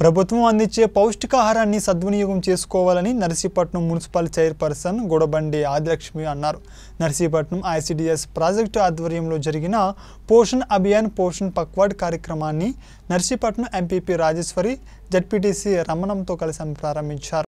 ప్రభుత్వం అందించే పౌష్టికాహారాన్ని సద్వినియోగం చేసుకోవాలని నర్సీపట్నం మున్సిపల్ చైర్పర్సన్ గొడబండి ఆదిలక్ష్మి అన్నారు నర్సీపట్నం ఐసిడిఎస్ ప్రాజెక్టు ఆధ్వర్యంలో జరిగిన పోషణ్ అభియాన్ పోషణ్ పక్వాడ్ కార్యక్రమాన్ని నర్సీపట్నం ఎంపీపీ రాజేశ్వరి జడ్పీటీసీ రమణంతో కలిసి ఆమె ప్రారంభించారు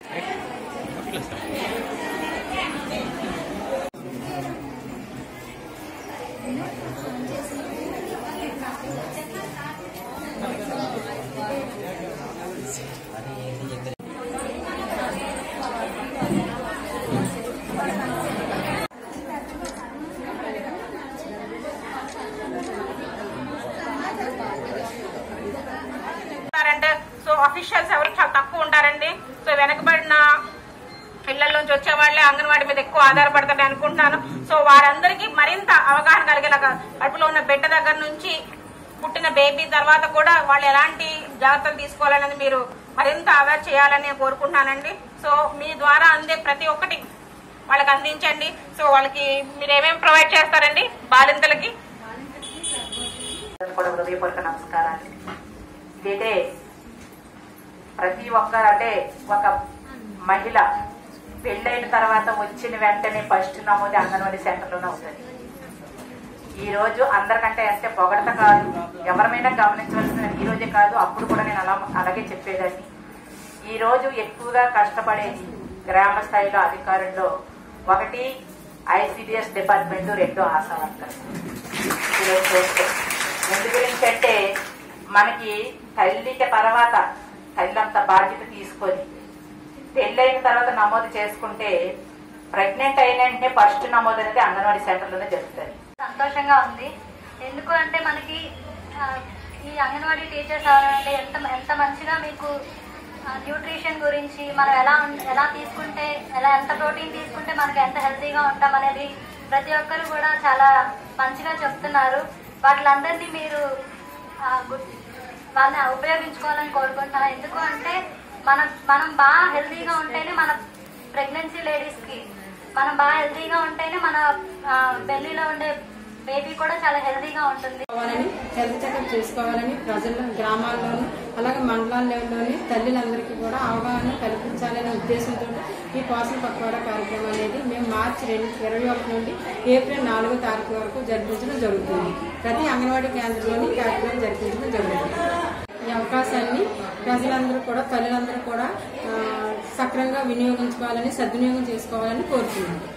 ఉంటారంటే సో అఫీషియల్స్ ఎవరు చాలా తక్కువ ఉంటారండి సో వెనకబడిన ఇళ్ల నుంచి వచ్చే వాళ్ళే అంగన్వాడీ మీద ఎక్కువ ఆధారపడతారని అనుకుంటున్నాను సో వారందరికీ మరింత అవగాహన కలిగేలాగా కడుపులో ఉన్న బిడ్డ దగ్గర నుంచి పుట్టిన బేబీ తర్వాత కూడా వాళ్ళు ఎలాంటి జాగ్రత్తలు తీసుకోవాలనేది మీరు మరింత అవేర్ చేయాలని నేను కోరుకుంటున్నానండి సో మీ ద్వారా అందే ప్రతి ఒక్కటి వాళ్ళకి అందించండి సో వాళ్ళకి మీరు ఏమేమి ప్రొవైడ్ చేస్తారండి బాలింతలకి కూడా హృదయపూర్వక నమస్కారాలు ఇదైతే ప్రతి ఒక్కరు అంటే ఒక మహిళ పెళ్ళైన తర్వాత వచ్చిన వెంటనే ఫస్ట్ నమోదు అంగన్వాడీ సెంటర్లోనే అవుతుంది ఈ రోజు అందరికంటే అంటే పొగడత కాదు ఎవరమైనా గమనించవలసిన ఈ రోజే కాదు అప్పుడు కూడా నేను అలా అలాగే చెప్పేదాన్ని ఈ రోజు ఎక్కువగా కష్టపడేది గ్రామ స్థాయిలో అధికారుల్లో ఒకటి ఐసిడిఎస్ డిపార్ట్మెంట్ రెండు ఆశా వర్కర్స్ ఈరోజు చూస్తే ఎందు గురించి అంటే మనకి తల్లికి తర్వాత తల్లి అంత బాధ్యత తీసుకొని పెళ్ళైన తర్వాత నమోదు చేసుకుంటే ప్రెగ్నెంట్ అయిన వెంటనే ఫస్ట్ నమోదు అనేది అంగన్వాడీ సెంటర్లోనే జరుగుతుంది సంతోషంగా ఉంది ఎందుకు అంటే మనకి ఆ, ఈ అంగన్వాడీ టీచర్స్ అవనంటే ఎంత ఎంత మంచిగా మీకు న్యూట్రిషన్ గురించి మనం ఎలా ఉం- ఎలా తీసుకుంటే ఎలా ఎంత ప్రోటీన్ తీసుకుంటే మనకి ఎంత హెల్తీగా ఉంటాం అనేది ప్రతి ఒక్కరు కూడా చాలా మంచిగా చెప్తున్నారు వాటిలందరినీ మీరు ఆ, గు- వాళ్ళని ఉపయోగించుకోవాలని కోరుకుంటున్నాను ఎందుకు అంటే మనం మనం బాగా హెల్తీగా ఉంటేనే మన ప్రెగ్నెన్సీ లేడీస్కి మనం బాగా హెల్తీగా ఉంటేనే మన బెల్లీలో ఉండే బేబీ కూడా చాలా హెల్తీగా ఉంటుంది చేసుకోవాలని హెల్త్ చెకప్ చేసుకోవాలని ప్రజల గ్రామాల్లోనూ అలాగే మండలాల లెవెల్లోని తల్లులందరికీ కూడా అవగాహన కల్పించాలనే ఉద్దేశంతో ఈ పోషణ పక్వాడ కార్యక్రమం అనేది మేము మార్చి రెండు ఇరవై ఒకటి నుండి ఏప్రిల్ నాలుగో తారీఖు వరకు జరిపించడం జరుగుతుంది ప్రతి అంగన్వాడీ కేంద్రంలోని ఈ కార్యక్రమం జరిపించడం జరుగుతుంది ఈ అవకాశాన్ని ప్రజలందరూ కూడా తల్లులందరూ కూడా ఆ, సక్రమంగా వినియోగించుకోవాలని సద్వినియోగం చేసుకోవాలని కోరుతున్నాను